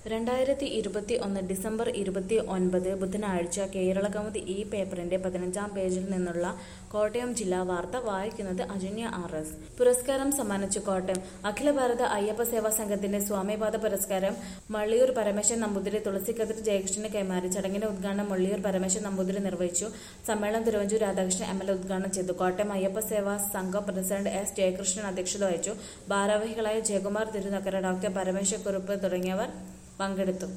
രണ്ടായിരത്തി ഇരുപത്തി ഒന്ന് ഡിസംബർ ഇരുപത്തി ഒൻപത് ബുധനാഴ്ച കേരളകൗമുദി ഈ പേപ്പറിന്റെ പതിനഞ്ചാം പേജിൽ നിന്നുള്ള കോട്ടയം ജില്ലാ വാർത്ത വായിക്കുന്നത് അജന്യ ആർ എസ് പുരസ്കാരം സമ്മാനിച്ചു കോട്ടയം അഖില ഭാരത അയ്യപ്പ സേവാ സംഘത്തിന്റെ സ്വാമിപാദ പുരസ്കാരം മള്ളിയൂർ പരമേശ്വരൻ നമ്പൂതിരി തുളസിക്കതിർ ജയകൃഷ്ണന് കൈമാറി ചടങ്ങിന്റെ ഉദ്ഘാടനം മള്ളിയൂർ പരമേശ്വരൻ നമ്പൂതിരി നിർവഹിച്ചു സമ്മേളനം Thiruvanchoor Radhakrishnan M L A ഉദ്ഘാടനം ചെയ്തു കോട്ടയം അയ്യപ്പ സേവാ സംഘം പ്രസിഡന്റ് എസ് ജയകൃഷ്ണൻ അധ്യക്ഷത വഹിച്ചു ഭാരവാഹികളായ ജയകുമാർ തിരുനക്കര ഡോക്ടർ പരമേശ്വര കുറുപ്പ് തുടങ്ങിയവർ പങ്കെടുത്തു